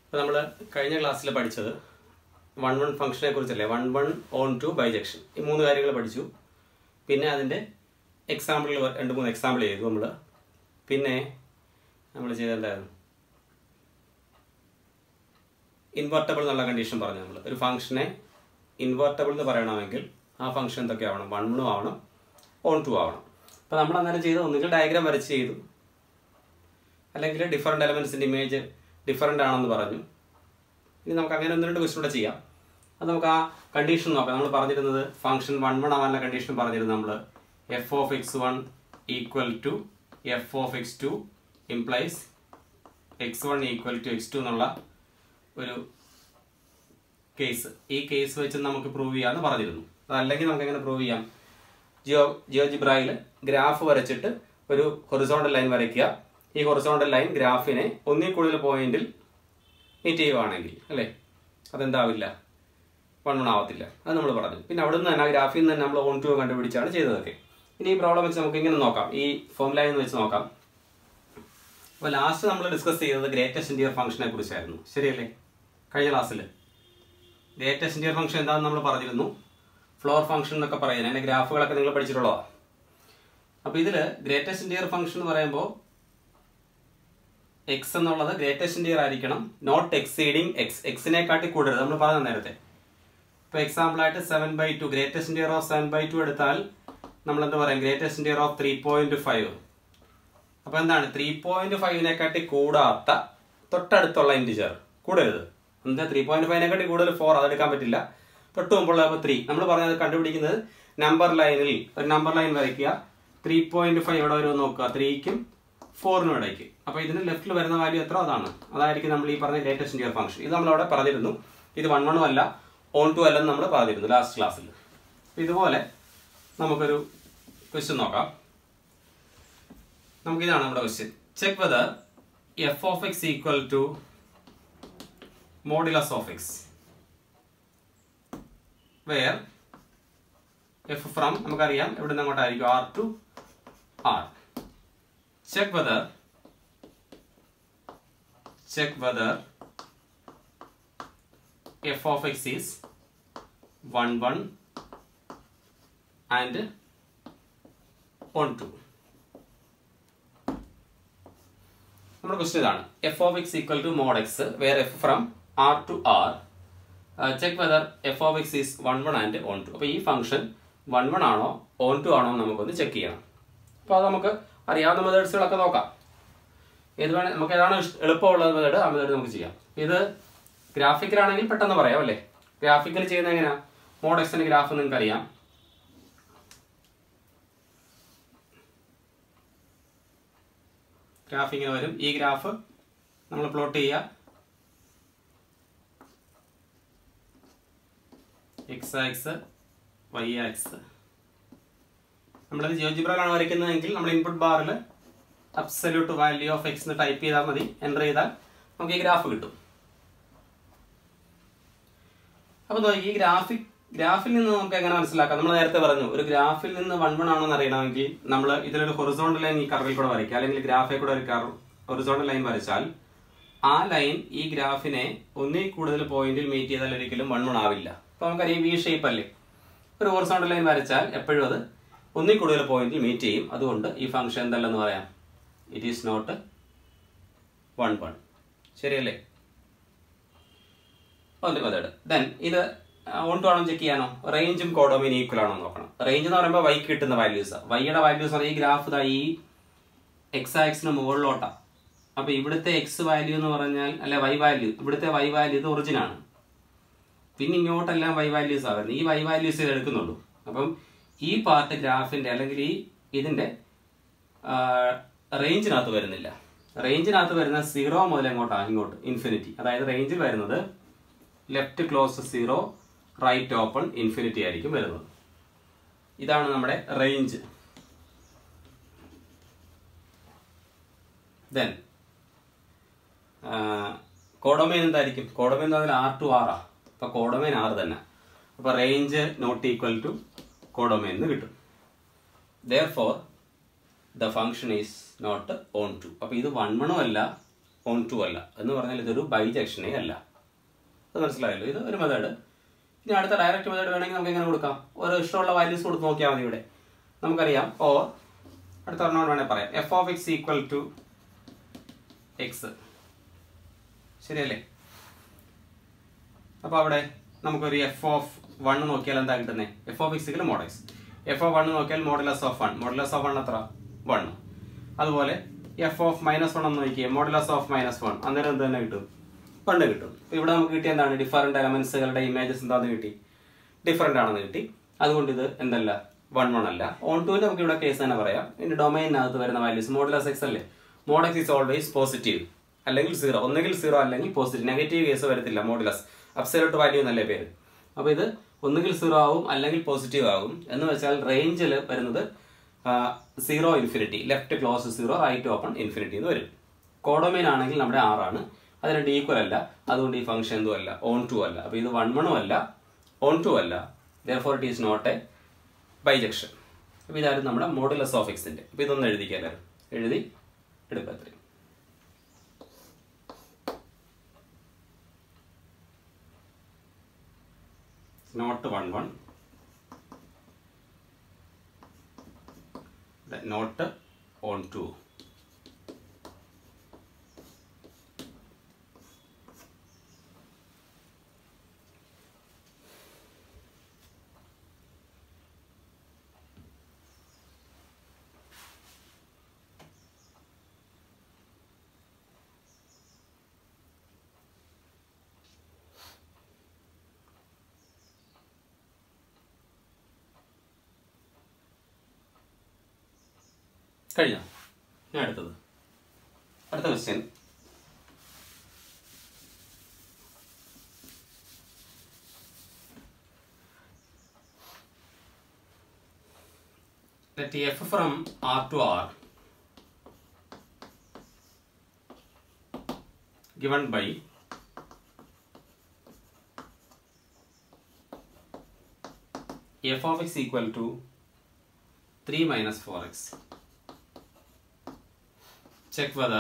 അപ്പോൾ നമ്മൾ കഴിഞ്ഞ ക്ലാസ്സിൽ പഠിച്ചത് വൺ വൺ ഫംഗ്ഷനെ കുറിച്ചല്ലേ one one onto bijection ഈ മൂന്ന് കാര്യങ്ങൾ പഠിച്ചു പിന്നെ അതിൻ്റെ എക്സാമ്പിളുകൾ രണ്ട് മൂന്ന് എക്സാമ്പിൾ ചെയ്തു നമ്മൾ പിന്നെ നമ്മൾ ചെയ്തെന്തായിരുന്നു ഇൻവെർട്ടബിൾ എന്നുള്ള കണ്ടീഷൻ പറഞ്ഞു നമ്മൾ ഒരു ഫംഗ്ഷനെ ഇൻവെർട്ടബിൾ എന്ന് പറയണമെങ്കിൽ ആ ഫംഗ്ഷൻ എന്തൊക്കെ ആവണം വൺ വണ്ണും ആവണം ഓൺ ടു ആവണം അപ്പോൾ നമ്മൾ അന്നേരം ചെയ്ത് ഒന്നുകിൽ ഡയഗ്രാം വരച്ച് ചെയ്തു അല്ലെങ്കിൽ ഡിഫറെൻ്റ് എലമെൻസിൻ്റെ ഇമേജ് ഡിഫറെൻ്റ് ആണെന്ന് പറഞ്ഞു ഇനി നമുക്ക് അങ്ങനെ ഒന്ന് രണ്ട് ക്വസ്റ്റ്യൻ കൂടെ ചെയ്യാം അത് നമുക്ക് ആ കണ്ടീഷൻ നോക്കാം നമ്മൾ പറഞ്ഞിരുന്നത് ഫംഗ്ഷൻ വൺ വൺ ആവാനുള്ള കണ്ടീഷൻ പറഞ്ഞിരുന്നത് നമ്മൾ f of x one equal to f of x two implies x one equal to x two എന്നുള്ള ഒരു കേസ് ഈ കേസ് വെച്ച് നമുക്ക് പ്രൂവ് ചെയ്യാമെന്ന് പറഞ്ഞിരുന്നു അതല്ലെങ്കിൽ നമുക്ക് എങ്ങനെ പ്രൂവ് ചെയ്യാം ജിയോ ജിയോ ജിബ്രായിൽ ഗ്രാഫ് വരച്ചിട്ട് ഒരു ഹൊറിസോണ്ടൽ ലൈൻ വരയ്ക്കുക ഈ ഹൊറിസോണ്ടൽ ലൈൻ ഗ്രാഫിനെ ഒന്നിൽ കൂടുതൽ പോയിന്റിൽ മീറ്റ് ചെയ്യുവാണെങ്കിൽ അല്ലേ അതെന്താവില്ല വൺ വൺ ആവത്തില്ല അത് നമ്മൾ പറഞ്ഞു പിന്നെ അവിടെ നിന്ന് തന്നെ ആ ഗ്രാഫിൽ നിന്ന് തന്നെ നമ്മൾ ഓൺ ടു കണ്ടുപിടിച്ചാണ് ചെയ്തതൊക്കെ ഇനി ഈ പ്രോബ്ലം വെച്ച് നമുക്ക് ഇങ്ങനെ നോക്കാം ഈ ഫോമുലയിൽ നിന്ന് വെച്ച് നോക്കാം അപ്പോൾ ലാസ്റ്റ് നമ്മൾ ഡിസ്കസ് ചെയ്തത് ഗ്രേറ്റസ്റ്റ് ഇൻഡിയർ ഫംഗ്ഷനെ കുറിച്ചായിരുന്നു ശരിയല്ലേ കഴിഞ്ഞ ക്ലാസ്സിൽ ഗ്രേറ്റസ്റ്റ് ഇൻഡിയർ ഫംഗ്ഷൻ എന്താണെന്ന് നമ്മൾ പറഞ്ഞിരുന്നു ഫ്ലോർ ഫംഗ്ഷൻ എന്നൊക്കെ പറയുന്നത് അതിൻ്റെ ഗ്രാഫുകളൊക്കെ നിങ്ങൾ പഠിച്ചിട്ടുള്ളതാണ് അപ്പോൾ ഇതിൽ ഗ്രേറ്റസ്റ്റ് ഇൻഡിയർ ഫംഗ്ഷൻ എന്ന് പറയുമ്പോൾ എക്സ് എന്നുള്ളത് ഗ്രേറ്റസ്റ്റ് ഇൻഡിയർ ആയിരിക്കണം നോട്ട് എക്സീഡിങ് എക്സ് എക്സിനെക്കാട്ടി കൂടരുത് നമ്മൾ പറഞ്ഞ നേരത്തെ ഇപ്പോൾ എക്സാമ്പിൾ ആയിട്ട് seven by two greatest integer of seven by two എടുത്താൽ നമ്മൾ എന്താ പറയാം greatest integer of three point five അപ്പോൾ എന്താണ് ത്രീ പോയിന്റ് ഫൈവിനെക്കാട്ടി കൂടാത്ത തൊട്ടടുത്തുള്ള ഇൻഡിജർ കൂടരുത് എന്താ ത്രീ പോയിന്റ് ഫൈവിനെക്കാട്ടി കൂടുതൽ ഫോർ അതെടുക്കാൻ പറ്റില്ല തൊട്ട് മുമ്പുള്ള അപ്പോൾ ത്രീ നമ്മൾ പറഞ്ഞത് കണ്ടുപിടിക്കുന്നത് നമ്പർ ലൈനിൽ ഒരു നമ്പർ ലൈൻ വരയ്ക്കുക ത്രീ പോയിന്റ് ഫൈവ് എവിടെ വരുമെന്ന് നോക്കുക ത്രീക്കും ഫോറിനും ഇടയ്ക്ക് അപ്പോൾ ഇതിന് ലെഫ്റ്റിൽ വരുന്ന വാല്യൂ എത്ര അതാണ് അതായിരിക്കും നമ്മൾ ഈ പറഞ്ഞ ലേറ്റസ്റ്റ് ഇൻഡിയർ ഫംഗ്ഷൻ ഇത് നമ്മളവിടെ പറഞ്ഞിരുന്നു ഇത് വൺ വണ്ണും അല്ല ഓൺ ടു അല്ലെന്ന് നമ്മൾ പറഞ്ഞിരുന്നു ലാസ്റ്റ് ക്ലാസ്സിൽ ഇതുപോലെ നമുക്കൊരു ക്വസ്റ്റ്യൻ നോക്കാം നമുക്കിതാണ് നമ്മുടെ question check whether f of x equal to modulus of x where f from നമുക്കറിയാം എവിടെ നിന്ന് അങ്ങോട്ടായിരിക്കും R to R check whether check whether f of x is 1 1 and 1 2 നമ്മുടെ ക്വസ്റ്റ്യൻ ഇതാണ് f of x equal to mod x where f from R to R check whether f of x is one one and onto അപ്പോൾ ഈ function one one ആണോ onto ആണോ എന്ന് നമുക്കൊന്ന് check ചെയ്യണം അപ്പോൾ അത് നമുക്ക് അറിയാവുന്ന മെത്തേഡ്സുകളൊക്കെ നോക്കാം ഏത് വേണേ നമുക്ക് ഏതാണ് ഇഷ്- എളുപ്പമുള്ളത് മെത്തേഡ് ആ മെത്തേഡ് നമുക്ക് ചെയ്യാം ഇത് ഗ്രാഫിക്കലാണെങ്കിൽ പെട്ടെന്ന് പറയാം അല്ലേ ഗ്രാഫിക്കൽ ചെയ്യുന്നത് എങ്ങനെയാ മോഡെക്സിന്റെ ഗ്രാഫ് നിങ്ങൾക്ക് അറിയാം ഗ്രാഫ് ഇങ്ങനെ വരും ഈ ഗ്രാഫ് നമ്മൾ പ്ലോട്ട് ചെയ്യുക എക്സ് ആക്സ് വൈ ആക്സ് നമ്മളത് ജിയോജിബ്രയിലാണ് വരയ്ക്കുന്നതെങ്കിൽ നമ്മൾ ഇൻപുട്ട് ബാറിൽ അബ്സല്യൂട്ട് വാല്യൂ ഓഫ് എക്സ് എന്ന് ടൈപ്പ് ചെയ്താൽ മതി എൻ്റർ ചെയ്താൽ നമുക്ക് ഈ ഗ്രാഫ് കിട്ടും അപ്പോൾ ദോ ഈ ഗ്രാഫിക് ഗ്രാഫിൽ നിന്ന് നമുക്ക് എങ്ങനെ മനസ്സിലാക്കാം നമ്മൾ നേരത്തെ പറഞ്ഞു ഒരു ഗ്രാഫിൽ നിന്ന് വൺ വൺ ആണെന്ന് അറിയണമെങ്കിൽ നമ്മൾ ഇതിലൊരു ഹൊറിസോണ്ടൽ ലൈൻ ഈ കർവിൽ കൂടെ വരയ്ക്കുക അല്ലെങ്കിൽ ഗ്രാഫിൽ കൂടെ ഒരു കർവ് ഹൊറിസോണ്ടൽ ലൈൻ വരച്ചാൽ ആ ലൈൻ ഈ ഗ്രാഫിനെ ഒന്നിൽ കൂടുതൽ പോയിന്റിൽ മീറ്റ് ചെയ്താൽ ഒരിക്കലും വൺ വൺ ആവില്ല അപ്പോൾ നമുക്കറിയാം വി ഷേപ്പ് അല്ലേ ഒരു ഹൊറിസോണ്ടൽ ലൈൻ വരച്ചാൽ എപ്പോഴും അത് ഒന്നിൽ കൂടുതൽ പോയിന്റിൽ മീറ്റ് ചെയ്യും അതുകൊണ്ട് ഈ ഫംഗ്ഷൻ എന്തല്ലെന്ന് പറയാം it is not one one ശരിയല്ലേ ഒന്ന് മെത്തേഡ് ദെൻ ഇത് ഓൺ ടു ആണോ ചെക്ക് ചെയ്യാനോ റേഞ്ചും കോഡോമിൻ ഈക്വൽ ആണോ നോക്കണം റേഞ്ച് എന്ന് പറയുമ്പോൾ വൈക്ക് കിട്ടുന്ന വാല്യൂസ് വൈയുടെ വാല്യൂസ് ഈ ഗ്രാഫ് ഇതാ ഈ എക്സ് ആക്സിന് മുകളിലോട്ടാ അപ്പൊ ഇവിടുത്തെ എക്സ് വാല്യൂ എന്ന് പറഞ്ഞാൽ അല്ലെ വൈ വാല്യൂ ഇവിടുത്തെ വൈ വാല്യൂ ഇത് ഒറിജിൻ ആണ് പിന്നെ ഇങ്ങോട്ടെല്ലാം വൈ വാല്യൂസ് ആ വരുന്നത് ഈ വൈ വാല്യൂസ് ഇത് എടുക്കുന്നുള്ളൂ അപ്പം ഈ പാർട്ട് ഗ്രാഫിന്റെ അല്ലെങ്കിൽ ഈ ഇതിന്റെ റേഞ്ചിനകത്ത് വരുന്നില്ല റേഞ്ചിനകത്ത് വരുന്ന സീറോ മുതൽ എങ്ങോട്ടാണ് ഇങ്ങോട്ട് ഇൻഫിനിറ്റി അതായത് റേഞ്ചിൽ വരുന്നത് left close zero right open infinity ആയിരിക്കും വരുന്നത് ഇതാണ് നമ്മുടെ റേഞ്ച് ദെൻ കോഡോമൈൻ എന്തായിരിക്കും കോഡോമൈൻ എന്ന് പറഞ്ഞാൽ ആർ ടു ആറാ അപ്പൊ കോഡോമൈൻ ആറ് തന്നെ അപ്പൊ range not equal to codomain എന്ന് കിട്ടും therefore the function is not onto അപ്പൊ ഇത് വൺ വണ്ണും അല്ല ഓൺ ടു അല്ല എന്ന് പറഞ്ഞാൽ ഇതൊരു ബൈജക്ഷനേ അല്ല അത് മനസ്സിലായല്ലോ ഇത് ഒരു മെത്തേഡ് ഇനി അടുത്ത ഡയറക്റ്റ് മെത്തേഡ് വേണമെങ്കിൽ നമുക്ക് എങ്ങനെ കൊടുക്കാം ഓരോ ഇഷ്ടമുള്ള വാല്യൂസ് കൊടുത്ത് നോക്കിയാൽ മതി ഇവിടെ നമുക്കറിയാം ഓ അടുത്ത ഒരെണ്ണം വേണമെങ്കിൽ പറയാം f of x equal to x ശരിയല്ലേ അപ്പോൾ അവിടെ നമുക്കൊരു എഫ് ഓഫ് വൺ നോക്കിയാൽ എന്താ കിട്ടുന്നത് f of x equal modulus f of one നോക്കിയാൽ modulus of one modulus of one എത്ര വൺ അതുപോലെ എഫ് ഓഫ് മൈനസ് വൺ എന്ന് നോക്കിയാൽ മോഡലസ് ഓഫ് മൈനസ് വൺ അന്നേരം എന്ത് തന്നെ കിട്ടും വണ്ണ് കിട്ടും അപ്പോൾ ഇവിടെ നമുക്ക് കിട്ടിയ എന്താണ് ഡിഫറൻറ്റ് എലമെന്റ്സുകളുടെ ഇമേജസ് എന്താണെന്ന് കിട്ടി ഡിഫറൻ്റ് ആണെന്ന് കിട്ടി അതുകൊണ്ട് ഇത് എന്തല്ല വൺ വൺ അല്ല ഓൺ ടുവിന് നമുക്ക് ഇവിടെ കേസ് തന്നെ പറയാം ഇതിന്റെ ഡൊമൈനകത്ത് വരുന്ന വാല്യൂസ് മോഡലസ് എക്സ് അല്ലേ മോഡക്സ് ഈസ് ഓൾവേസ് പോസിറ്റീവ് അല്ലെങ്കിൽ സീറോ ഒന്നുകിൽ സീറോ അല്ലെങ്കിൽ പോസിറ്റീവ് നെഗറ്റീവ് കേസ് വരത്തില്ല മോഡുലസ് അബ്സലൂട്ട് വാല്യൂ എന്നല്ലേ പേര് അപ്പോൾ ഇത് ഒന്നുകിൽ സീറോ ആവും അല്ലെങ്കിൽ പോസിറ്റീവ് ആകും എന്ന് വെച്ചാൽ റേഞ്ചിൽ വരുന്നത് zero infinity left close zero right open infinity എന്ന് വരും കോഡോമൈൻ ആണെങ്കിൽ നമ്മുടെ ആറാണ് അത് രണ്ട് ഈക്വൽ അല്ല അതുകൊണ്ട് ഈ ഫംഗ്ഷൻ എന്തും അല്ല ഓൺ ടു അല്ല അപ്പോൾ ഇത് വൺ വണ്ണും അല്ല ഓൺ ടു അല്ല therefore it is not a bijection അപ്പോൾ ഇതായിരുന്നു നമ്മുടെ മോഡുലസ് ഓഫ് എക്സിൻ്റെ അപ്പോൾ ഇതൊന്ന് എഴുതിക്കാൻ എഴുതി എടുക്കുക അത്രയും not 1 1 The not on 2 കഴിഞ്ഞോ ഞാൻ അടുത്തത് അടുത്ത question let f from r to r given by f of x equal to 3 minus 4x check whether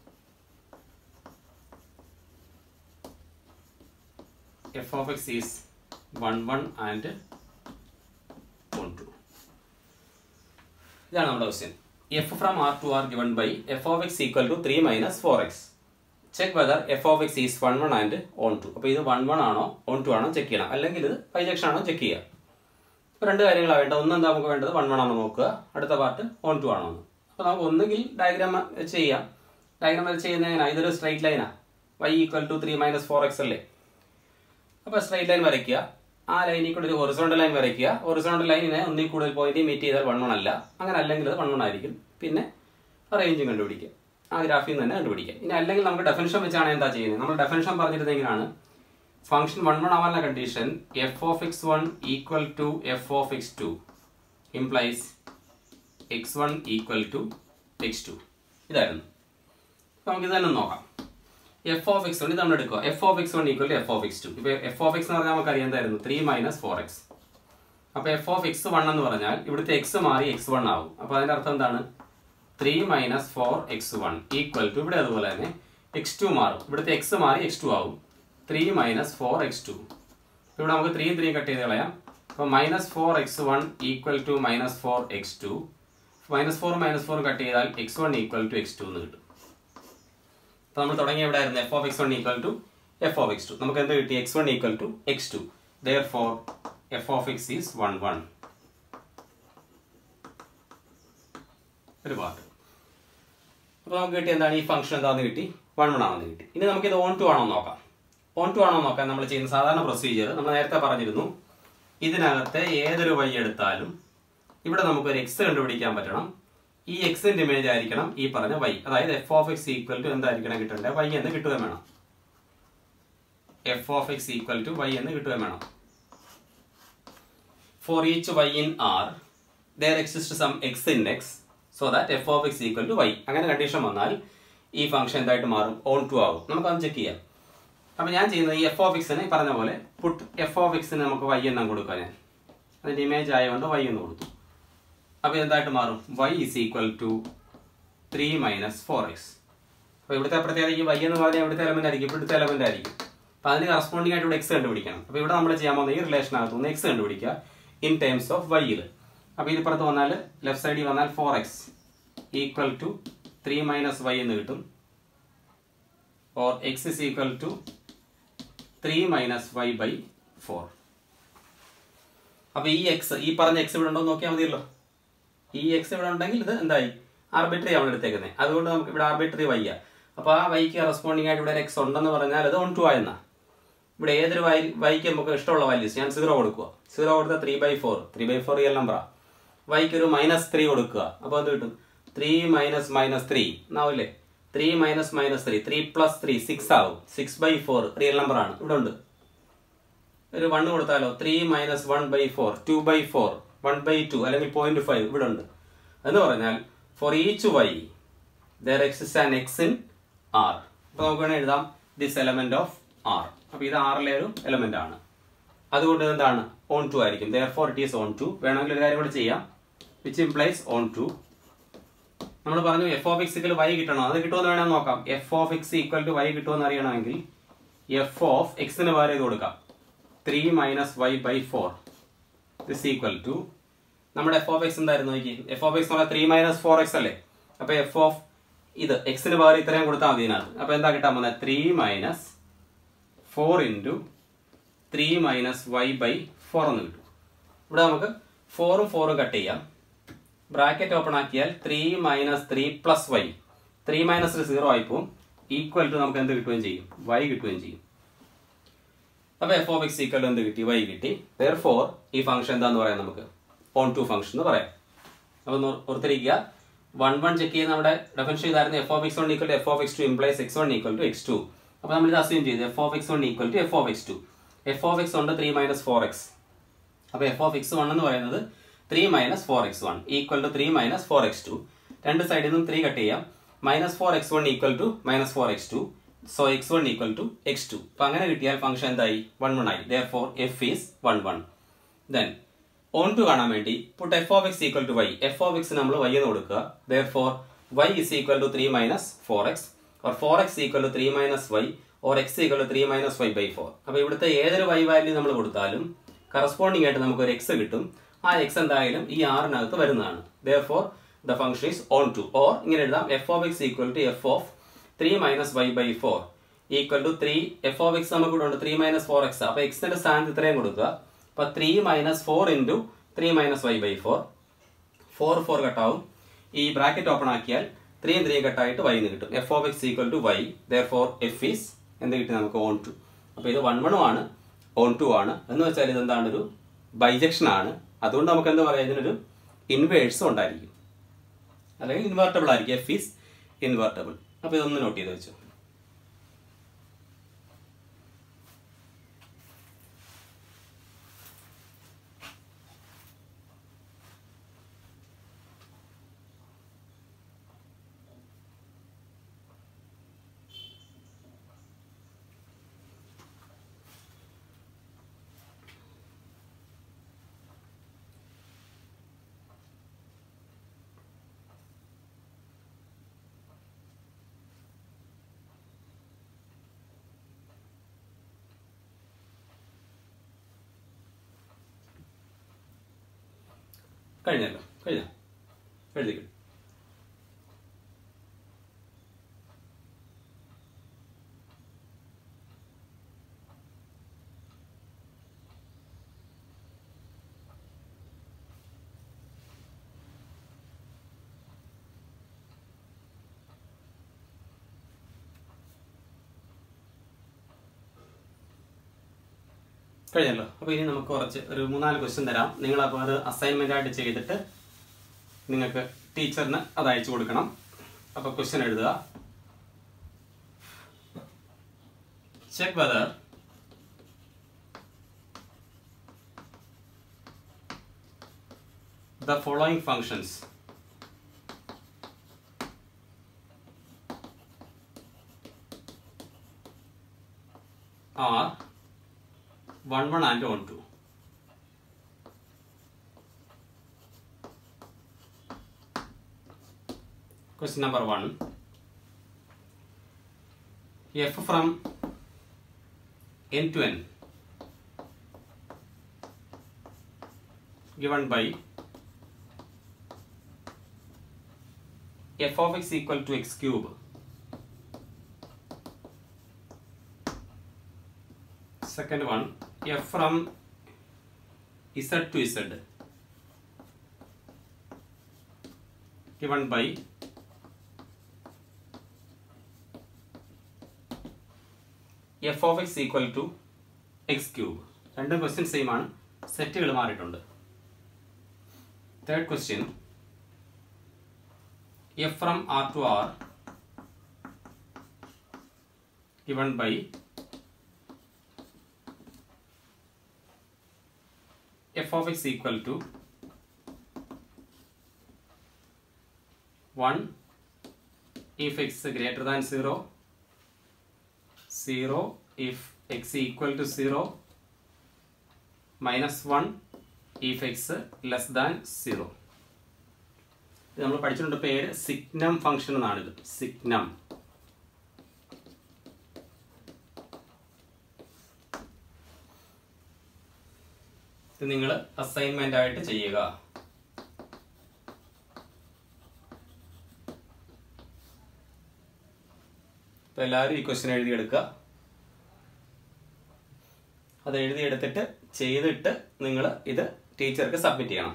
f of x is 1 1 and 1 2 ഇതാണ് നമ്മുടെ question f from R to R given by f of x equal to three minus four x check whether f of x is one one and onto അപ്പോൾ ഇത് one one ആണോ onto ആണോ check ചെയ്യണം അല്ലെങ്കിൽ ഇത് bijection ആണോ check ചെയ്യുക ഇപ്പോൾ രണ്ട് കാര്യങ്ങളാണ് വേണ്ടത് ഒന്ന് എന്താ നമുക്ക് വേണ്ടത് വൺ വൺ ആണോ നോക്കുക അടുത്ത പാർട്ട് ഓൺ ടു ആണോ എന്ന് അപ്പോൾ നമുക്ക് ഒന്നുകിൽ ഡയഗ്രാം വെച്ച് ചെയ്യാം ഡയഗ്രാം വെച്ച് ചെയ്യുന്ന എങ്ങനെയാണ് ഇതൊരു സ്ട്രൈറ്റ് ലൈനാണ് y equal to three minus four x അല്ലേ അപ്പോൾ സ്ട്രൈറ്റ് ലൈൻ വരയ്ക്കുക ആ ലൈനിൽ കൂടെ ഒരു ഹൊറിസോണ്ടൽ ലൈൻ വരയ്ക്കുക ഹൊറിസോണ്ടൽ ലൈനിനെ ഒന്നിൽ കൂടുതൽ പോയിന്റ് മീറ്റ് ചെയ്താൽ വൺ വൺ അല്ല അങ്ങനെ അല്ലെങ്കിൽ അത് വൺ വൺ ആയിരിക്കും പിന്നെ റേഞ്ചും കണ്ടുപിടിക്കുക ആ ഗ്രാഫിൽ നിന്ന് തന്നെ കണ്ടുപിടിക്കുക ഇനി അല്ലെങ്കിൽ നമുക്ക് ഡെഫിനിഷൻ വെച്ചാണ് എന്താ ചെയ്യുന്നത് നമ്മൾ ഡെഫിനിഷൻ പറഞ്ഞിരുന്നത് എങ്ങനെയാണ് ഫംഗ്ഷൻ വൺ വൺ ആവാനുള്ള condition f of x one equal to f of x two implies x one equal to x two ഇതായിരുന്നു നമുക്ക് ഇത് തന്നെ നോക്കാം എഫ് ഓഫ് എക്സ് വൺ ഇത് നമ്മൾ എടുക്കുക f of x one equal to f of x two ഇപ്പോൾ f of x എന്ന് പറഞ്ഞാൽ നമുക്ക് അറിയാം എന്തായിരുന്നു ത്രീ മൈനസ് ഫോർ എക്സ് അപ്പോൾ എഫ് ഓഫ് എക്സ് വൺ എന്ന് പറഞ്ഞാൽ ഇവിടുത്തെ എക്സ് മാറി എക്സ് വൺ ആവും അപ്പോൾ അതിന്റെ അർത്ഥം എന്താണ് three minus four x one equal to ഇവിടെ അതുപോലെ തന്നെ എക്സ് ടു മാറും ഇവിടുത്തെ എക്സ് മാറി എക്സ് ടു ആവും three minus four x two ഇവിടെ നമുക്ക് ത്രീയും ത്രീയും കട്ട് ചെയ്ത് കളയാം അപ്പോൾ minus four x one equal to minus four x two minus four minus four cut ചെയ്താൽ x one equal to x two എന്ന് കിട്ടും അപ്പോൾ നമ്മൾ തുടങ്ങിയ എവിടെ ആയിരുന്നു f of x one equal to f of x two നമുക്ക് എന്ത് കിട്ടി x one equal to x two therefore f of x is one one ഒരു പാർട്ട് അപ്പോൾ നമുക്ക് കിട്ടി എന്താണ് ഈ ഫംഗ്ഷൻ എന്താണെന്ന് കിട്ടി വൺ വൺ ആണെന്ന് കിട്ടി ഇനി നമുക്ക് ഇത് ഓൺ ടു ആണോ എന്ന് നോക്കാം ഓൺ ടു ആണോ നോക്കാൻ നമ്മൾ ചെയ്യുന്ന സാധാരണ പ്രൊസീജിയർ നമ്മൾ നേരത്തെ പറഞ്ഞിരുന്നു ഇതിനകത്ത് ഏതൊരു വഴി എടുത്താലും ഇവിടെ നമുക്കൊരു എക്സ് കണ്ടുപിടിക്കാൻ പറ്റണം ഈ എക്സിന്റെ ഇമേജ് ആയിരിക്കണം ഈ പറഞ്ഞ വൈ അതായത് f of x equal to എന്തായിരിക്കണം കിട്ടേണ്ടത് വൈ എന്ന് കിട്ടുകയും വേണം f of x equal to y എന്ന് കിട്ടുകയും വേണം for each y in R there exist some x in x so that f of x equal to y അങ്ങനെ condition വന്നാൽ ഈ ഫംഗ്ഷൻ എന്തായിട്ട് മാറും ഓൺ ടു ആകും നമുക്കത് ചെക്ക് ചെയ്യാം അപ്പം ഞാൻ ചെയ്യുന്നത് ഈ എഫ് ഓഫ് എക്സിന് പറഞ്ഞ പോലെ പുട്ട് എഫ് ഓഫ് എക്സിന് നമുക്ക് വൈ എണ്ണം കൊടുക്കുക ഞാൻ അതിൻ്റെ ഇമേജ് ആയതുകൊണ്ട് വൈ എന്ന് കൊടുത്തു അപ്പോൾ എന്തായിട്ട് മാറും y is equal to three minus four x അപ്പോൾ ഇവിടുത്തെ പ്രത്യേകത ഈ വൈ എന്ന് പറഞ്ഞാൽ ഇവിടുത്തെ എലമെന്റ് ആയിരിക്കും ഇവിടുത്തെ എലമെന്റ് ആയിരിക്കും അപ്പോൾ അതിന് കറസ്പോണ്ടിങ് ആയിട്ട് ഇവിടെ എക്സ് കണ്ടുപിടിക്കണം അപ്പോൾ ഇവിടെ നമ്മൾ ചെയ്യാൻ പോകുന്ന ഈ റിലേഷനകത്ത് നിന്ന് എക്സ് കണ്ടുപിടിക്കുക ഇൻ ടേംസ് ഓഫ് വൈയിൽ അപ്പോൾ ഇതിപ്പുറത്ത് വന്നാൽ ലെഫ്റ്റ് സൈഡിൽ വന്നാൽ four x equal to three minus y എന്ന് കിട്ടും or x is equal to three minus y by four അപ്പോൾ ഈ എക്സ് ഈ പറഞ്ഞ എക്സ് ഇവിടെ ഉണ്ടോ എന്ന് നോക്കിയാൽ മതിയല്ലോ ഈ എക്സ് ഇവിടെ ഉണ്ടെങ്കിൽ ഇത് എന്തായി ആർബിട്രറി ആണ് എടുത്തേക്കുന്നത് അതുകൊണ്ട് നമുക്ക് ഇവിടെ ആർബിട്രറി വയ്യ അപ്പോൾ ആ വൈക്ക് കറസ്പോണ്ടിങ് ആയിട്ട് ഇവിടെ എക്സ് ഉണ്ടെന്ന് പറഞ്ഞാൽ അത് ഓൺ ടു ആയെന്നാ ഇവിടെ ഏതൊരു വൈ വൈക്ക് നമുക്ക് ഇഷ്ടമുള്ള വാല്യൂസ് ഞാൻ സീറോ കൊടുക്കുക സീറോ കൊടുത്താൽ three by four three by four real നമ്പറാ വൈക്ക് ഒരു മൈനസ് ത്രീ കൊടുക്കുക അപ്പോൾ എന്ത് കിട്ടും ത്രീ മൈനസ് മൈനസ് ത്രീ എന്നാവില്ലേ three minus minus three three plus three six ആവും സിക്സ് ബൈ ഫോർ റിയൽ നമ്പറാണ് ഇവിടെ ഉണ്ട് ഒരു വൺ കൊടുത്താലോ three minus one by four two by four one by two അല്ലെങ്കിൽ പോയിന്റ് ഫൈവ് ഇവിടെ ഉണ്ട് എന്ന് പറഞ്ഞാൽ for each y there exist an x in R അപ്പോൾ നമുക്ക് വേണമെങ്കിൽ എഴുതാം ദിസ് എലമെന്റ് ഓഫ് ആർ അപ്പോൾ ഇത് ആറിലെ ഒരു എലമെന്റ് ആണ് അതുകൊണ്ട് എന്താണ് ഓൺ ടു ആയിരിക്കും therefore it is onto വേണമെങ്കിൽ ഒരു കാര്യം കൂടെ ചെയ്യാം വിച്ച് ഇംപ്ലൈസ് ഓൺ ടു നമ്മൾ പറഞ്ഞു f of x equal y കിട്ടണം അത് കിട്ടുമെന്ന് വേണമെങ്കിൽ നോക്കാം f of x equal to y കിട്ടുമെന്ന് അറിയണമെങ്കിൽ എഫ് ഓഫ് എക്സിന് പകരം ഇത് കൊടുക്കാം three minus y by four is equal to നമ്മുടെ എഫ് ഓഫ് എക്സ് എന്തായിരുന്നു നോക്കി എഫ് ഓഫ് എക്സ് എന്ന് പറഞ്ഞാൽ ത്രീ മൈനസ് ഫോർ എക്സ് അല്ലേ അപ്പൊ എഫ് ഓഫ് ഇത് എക്സിന് പകരം ഇത്രയും കൊടുത്താൽ മതി ഇതിനകത്ത് അപ്പൊ എന്താ കിട്ടാൻ പോകുന്നത് three minus four into three minus y by four എന്ന് കിട്ടും ഇവിടെ നമുക്ക് ഫോറും ഫോറും കട്ട് ചെയ്യാം ബ്രാക്കറ്റ് ഓപ്പൺ ആക്കിയാൽ three minus three plus y three minus zero ആയി പോകും ഈക്വൽ ടു നമുക്ക് എന്ത് കിട്ടുകയും ചെയ്യും വൈ കിട്ടുകയും ചെയ്യും അപ്പൊ എഫ് ഓഫ് എക്സ് ഈക്വൽ എന്ത് കിട്ടി വൈ കിട്ടി ദർ ഫോർ ഈ ഫംഗ്ഷൻ എന്താന്ന് പറയാം നമുക്ക് ഓൺ ടു ഫംഗ്ഷൻ എന്ന് പറയാം അപ്പൊ ഒന്ന് ഓർത്തിരിക്കുക വൺ വൺ ചെക്ക് ചെയ്ത് നമ്മുടെ ഡെഫിനേഷൻ ചെയ്തായിരുന്നു f of x one equal to f of x two implies x one equal to x two അപ്പൊ നമ്മൾ ഇത് അസ്യൂം ചെയ്തു f of x one equal to f of x two f of x ഉണ്ട് three minus four x അപ്പൊ f of x one എന്ന് പറയുന്നത് three minus four x one equal to three minus four x two രണ്ട് സൈഡിൽ നിന്നും three cut ചെയ്യാം minus four x one equal to minus four x two so x one equal to x two അപ്പൊ അങ്ങനെ കിട്ടിയാൽ function എന്തായി one one ആയി therefore f is one one then onto കാണാൻ വേണ്ടി put f of x equal to y f of x നമ്മൾ y എന്ന് കൊടുക്കുക therefore y is equal to three minus four x or four x equal to three minus y or x equal to three minus y by four അപ്പൊ ഇവിടുത്തെ ഏതൊരു Y value നമ്മൾ കൊടുത്താലും corresponding ആയിട്ട് നമുക്ക് ഒരു എക്സ് കിട്ടും ആ എക്സ് എന്തായാലും ഈ ആറിനകത്ത് വരുന്നതാണ് therefore the function is onto or ഇങ്ങനെ എഴുതാം f of x equal to f of three minus y by four equal to three f of x നമുക്ക് ഇവിടെ ഉണ്ട് ത്രീ മൈനസ് ഫോർ എക്സ് അപ്പൊ എക്സിന്റെ സ്ഥാനത്ത് ഇത്രയും കൊടുക്കുക അപ്പൊ three minus four into three minus y by four four four കട്ടാവും ഈ ബ്രാക്കറ്റ് ഓപ്പൺ ആക്കിയാൽ ത്രീയും ത്രീയും കട്ടായിട്ട് വൈ എന്ന് കിട്ടും f of x equal to y therefore f is എന്ത് കിട്ടും നമുക്ക് ഓൺ ടു അപ്പൊ ഇത് വൺ വണ്ണും ആണ് ഓൺ ടു ആണ് എന്ന് വെച്ചാൽ ഇത് എന്താണ് ഒരു ബൈജക്ഷൻ ആണ് അതുകൊണ്ട് നമുക്ക് എന്താ പറയാ ഇതിനൊരു ഇൻവേഴ്സും ഉണ്ടായിരിക്കും അല്ലെങ്കിൽ ഇൻവേർട്ടബിൾ ആയിരിക്കും എഫ് ഈസ് ഇൻവേർട്ടബിൾ അപ്പൊ ഇതൊന്ന് നോട്ട് ചെയ്ത് വെച്ചു കഴിഞ്ഞല്ലോ കഴിഞ്ഞോ എഴുതിക്കും കഴിഞ്ഞല്ലോ അപ്പോൾ ഇനി നമുക്ക് കുറച്ച് ഒരു മൂന്നാല് ക്വസ്റ്റ്യൻ തരാം നിങ്ങൾ അപ്പോൾ അത് അസൈൻമെന്റ് ആയിട്ട് ചെയ്തിട്ട് നിങ്ങൾക്ക് ടീച്ചറിന് അത് അയച്ചു കൊടുക്കണം അപ്പോൾ ക്വസ്റ്റ്യൻ എഴുതുക check whether the following functions are 1 1 and 1 2 question number 1 f from N to N given by f of x equal to x cube second one f from z to z given by f of x equal to x cube രണ്ടും question same ആണ് സെറ്റുകൾ മാറിയിട്ടുണ്ട് third question f from R to R given by f of x equal to 1 if x greater than 0 0 if x equal to 0 minus 1 if x less than 0 ഇത് നമ്മൾ പഠിച്ചിട്ടുണ്ട് പേര് signum function എന്നാണിത് signum ഇത് നിങ്ങൾ assignment ആയിട്ട് ചെയ്യുക ഇപ്പൊ എല്ലാവരും ഈ ക്വസ്റ്റ്യൻ എഴുതിയെടുക്കുക അത് എഴുതിയെടുത്തിട്ട് ചെയ്തിട്ട് നിങ്ങൾ ഇത് ടീച്ചർക്ക് സബ്മിറ്റ് ചെയ്യണം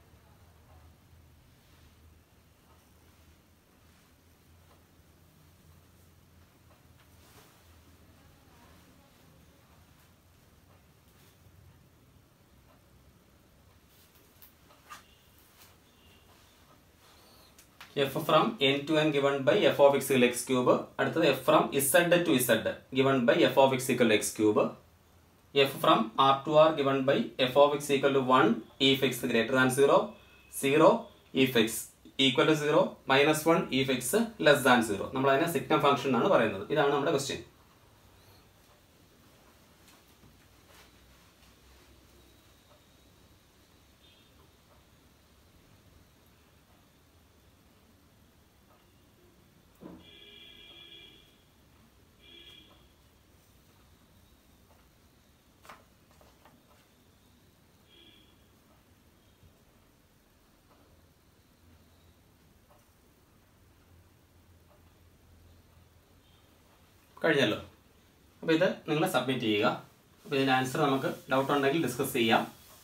f from N to N given by f of x x cube അടുത്തത് f from Z to Z given by f of x equal x cube f from R to R given by f of x equal to one if x greater than zero zero if x equal to zero minus one if x less than zero നമ്മൾ അതിനെ signum function എന്നാണ് പറയുന്നത് ഇതാണ് നമ്മുടെ question കഴിഞ്ഞല്ലോ അപ്പോൾ ഇത് നിങ്ങൾ സബ്മിറ്റ് ചെയ്യുക അപ്പോൾ ഇതിൻ്റെ ആൻസർ നമുക്ക് ഡൗട്ട് ഉണ്ടെങ്കിൽ ഡിസ്കസ് ചെയ്യാം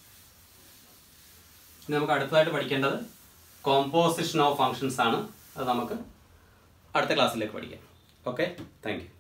ഇനി നമുക്ക് അടുത്തതായിട്ട് പഠിക്കേണ്ടത് കോമ്പോസിഷൻ ഓഫ് ഫങ്ഷൻസ് ആണ് അത് നമുക്ക് അടുത്ത ക്ലാസ്സിലേക്ക് പഠിക്കാം ഓക്കെ താങ്ക് യു